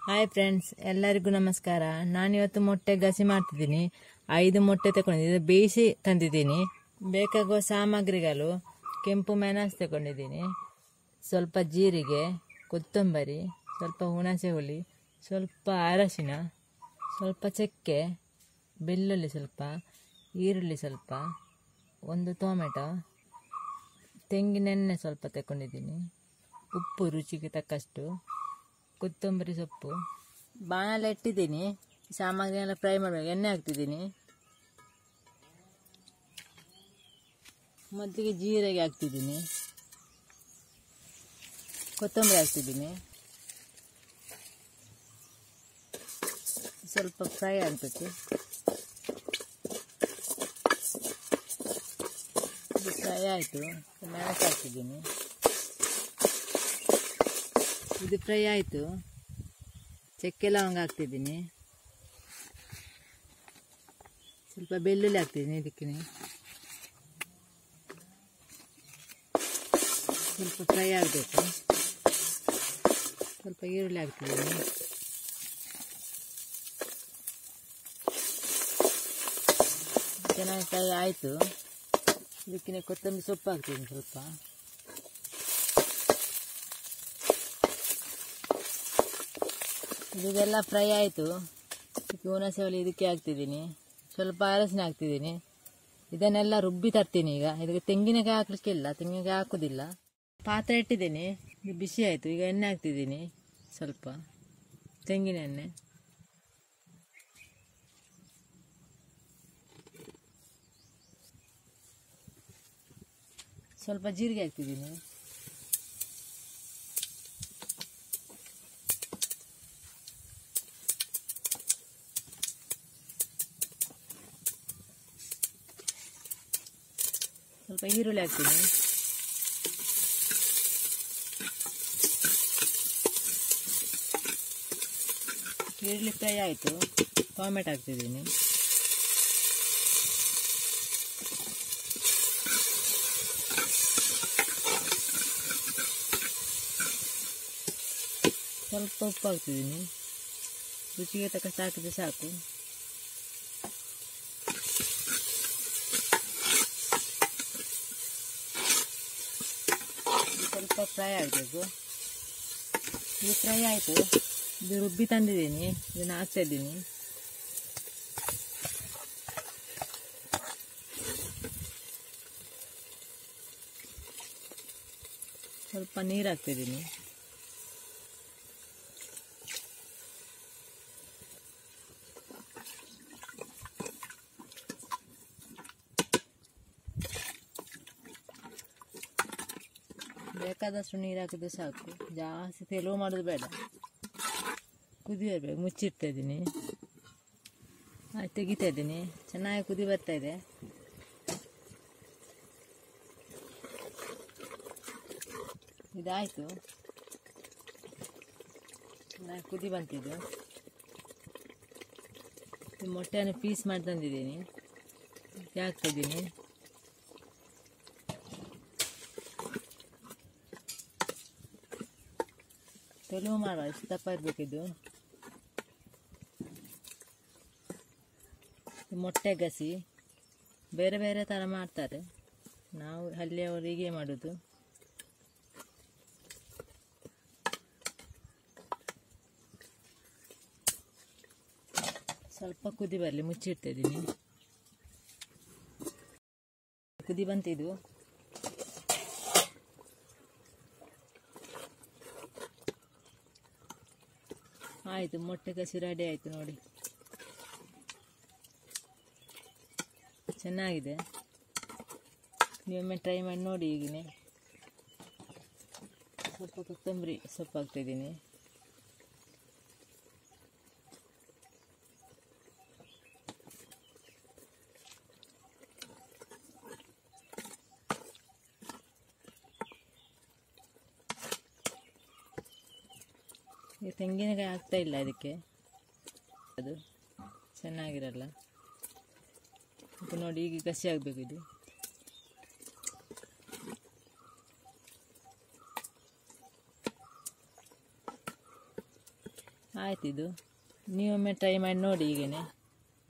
hi friends ಎಲ್ಲರಿಗೂ ನಮಸ್ಕಾರ ನಾನಿವತ್ತು ಮೊಟ್ಟೆ ಗಸಿ ಮಾಡ್ತಿದ್ದೀನಿ ಐದು ಮೊಟ್ಟೆ ತಗೊಂಡಿದ್ದೀನಿ ಬೇಯಿಸಿ ತಂದಿದ್ದೀನಿ ಬೇಕಾಗುವ ಸಾಮಗ್ರಿಗಳು ಕೆಂಪು ಮೆಣಸು ತಗೊಂಡಿದ್ದೀನಿ ಸ್ವಲ್ಪ ಜೀರಿಗೆ ಕೊತ್ತಂಬರಿ ಸ್ವಲ್ಪ ಹುಣಸೆ ಹುಳಿ ಸ್ವಲ್ಪ ಅರಶಿನ ಸ್ವಲ್ಪ ಚಕ್ಕೆ ಬೆಳ್ಳುಳ್ಳಿ ಸ್ವಲ್ಪ ಈರುಳ್ಳಿ ಸ್ವಲ್ಪ ಒಂದು ಟೊಮೆಟೊ ತೆಂಗಿನೆಣ್ಣೆ ಸ್ವಲ್ಪ ತಗೊಂಡಿದ್ದೀನಿ ಉಪ್ಪು ರುಚಿಗೆ ತಕ್ಕಷ್ಟು ಕೊತ್ತಂಬರಿ ಸೊಪ್ಪು ಬಾಣಲೆ ಇಟ್ಟಿದ್ದೀನಿ ಸಾಮಗ್ರಿ ಎಲ್ಲ ಫ್ರೈ ಮಾಡಬೇಕು ಎಣ್ಣೆ ಹಾಕ್ತಿದ್ದೀನಿ ಮೊದಲಿಗೆ ಜೀರಿಗೆ ಹಾಕ್ತಿದ್ದೀನಿ ಕೊತ್ತಂಬರಿ ಹಾಕ್ತಿದ್ದೀನಿ ಸ್ವಲ್ಪ ಫ್ರೈ ಆಗಬೇಕು ಇದು ಫ್ರೈ ಆಯಿತು ಮೆಣಸು ಹಾಕ್ತಿದ್ದೀನಿ ಇದು ಫ್ರೈ ಆಯಿತು ಚಕ್ಕೆ ಲವಂಗ ಹಾಕ್ತಿದ್ದೀನಿ ಸ್ವಲ್ಪ ಬೆಳ್ಳುಳ್ಳಿ ಹಾಕ್ತಿದ್ದೀನಿ ಇದಕ್ಕೆ ಸ್ವಲ್ಪ ಫ್ರೈ ಆಗಬೇಕು ಸ್ವಲ್ಪ ಈರುಳ್ಳಿ ಹಾಕ್ತಿದ್ದೀನಿ ಚೆನ್ನಾಗಿ ಫ್ರೈ ಆಯಿತು ಇದಕ್ಕೆ ಕೊತ್ತಂಬರಿ ಸೊಪ್ಪು ಹಾಕ್ತಿದ್ದೀನಿ ಸ್ವಲ್ಪ ಇದೆಲ್ಲ ಫ್ರೈ ಆಯಿತು ಹುಣಸೆ ಹುಳಿ ಇದಕ್ಕೆ ಹಾಕ್ತಿದ್ದೀನಿ ಸ್ವಲ್ಪ ಅರಸಿನ ಹಾಕ್ತಿದ್ದೀನಿ ಇದನ್ನೆಲ್ಲ ರುಬ್ಬಿ ತರ್ತೀನಿ ಈಗ ಇದಕ್ಕೆ ತೆಂಗಿನಕಾಯಿ ಹಾಕ್ಲಿಕ್ಕಿಲ್ಲ ತೆಂಗಿನಕಾಯಿ ಹಾಕೋದಿಲ್ಲ ಪಾತ್ರೆ ಇಟ್ಟಿದ್ದೀನಿ ಇದು ಬಿಸಿ ಆಯಿತು ಈಗ ಎಣ್ಣೆ ಹಾಕ್ತಿದ್ದೀನಿ ಸ್ವಲ್ಪ ತೆಂಗಿನ ಎಣ್ಣೆ ಸ್ವಲ್ಪ ಜೀರಿಗೆ ಹಾಕ್ತಿದ್ದೀನಿ ಸ್ವಲ್ಪ ಈರುಳ್ಳಿ ಹಾಕ್ತೀನಿ ಈರುಳ್ಳಿ ಫ್ರೈ ಆಯಿತು ಟೊಮೆಟೊ ಹಾಕ್ತಿದ್ದೀನಿ ಸ್ವಲ್ಪ ಉಪ್ಪು ಹಾಕ್ತಿದ್ದೀನಿ ರುಚಿಗೆ ತಕ್ಕಷ್ಟು ಹಾಕಿದ್ರೆ ಸಾಕು ಸ್ವಲ್ಪ ಫ್ರೈ ಆಗಬೇಕು ಇದು ಫ್ರೈ ಆಯಿತು ಇದು ರುಬ್ಬಿ ತಂದಿದ್ದೀನಿ ಇದನ್ನು ಹಾಕ್ತಾ ಇದ್ದೀನಿ ಸ್ವಲ್ಪ ನೀರು ಹಾಕ್ತಿದ್ದೀನಿ ಬೇಕಾದಷ್ಟು ನೀರು ಹಾಕಿದ್ರೆ ಸಾಕು ಜಾಸ್ತಿ ತೆಲುವು ಮಾಡೋದು ಬೇಡ ಕುದಿ ಬರಬೇಕು ಮುಚ್ಚಿಡ್ತಾ ಇದ್ದೀನಿ ಆಯ್ತು ತೆಗಿತಾ ಇದ್ದೀನಿ ಚೆನ್ನಾಗಿ ಕುದಿ ಬರ್ತಾ ಇದೆ ಇದಾಯಿತು ಚೆನ್ನಾಗಿ ಕುದಿ ಬಂತಿದ್ದು ಈ ಮೊಟ್ಟೆಯನ್ನು ಪೀಸ್ ಮಾಡಿ ತಂದಿದ್ದೀನಿ ಹಾಕ್ತಾ ಇದ್ದೀನಿ ತೆಲುವು ಮಾಡುವ ಇಷ್ಟು ದಪ್ಪ ಇರಬೇಕಿದು ಮೊಟ್ಟೆ ಗಸಿ ಬೇರೆ ಬೇರೆ ಥರ ಮಾಡ್ತಾರೆ ನಾವು ಹಳ್ಳಿಯವರು ಹೀಗೆ ಮಾಡೋದು ಸ್ವಲ್ಪ ಕುದಿ ಬರಲಿ ಮುಚ್ಚಿಡ್ತಾ ಇದ್ದೀನಿ ಕುದಿ ಬಂತಿದ್ದು ಆಯಿತು ಮೊಟ್ಟೆ ಕಸಿ ರೆಡಿ ಆಯಿತು ನೋಡಿ ಚೆನ್ನಾಗಿದೆ ನೀವೊಮ್ಮೆ ಟ್ರೈ ಮಾಡಿ ನೋಡಿ ಈಗಿನೇ ಸ್ವಲ್ಪ ಕೊತ್ತಂಬರಿ ಸೊಪ್ಪು ಹಾಕ್ತಿದ್ದೀನಿ ಈಗ ತೆಂಗಿನಕಾಯಿ ಹಾಕ್ತಾ ಇಲ್ಲ ಅದಕ್ಕೆ ಅದು ಚೆನ್ನಾಗಿರಲ್ಲ ಮತ್ತು ನೋಡಿ ಈಗ ಕಸಿ ಆಗಬೇಕು ಇದು ಆಯ್ತು ಇದು ನೀವೊಮ್ಮೆ ಟ್ರೈ ಮಾಡಿ ನೋಡಿ ಈಗೇನೆ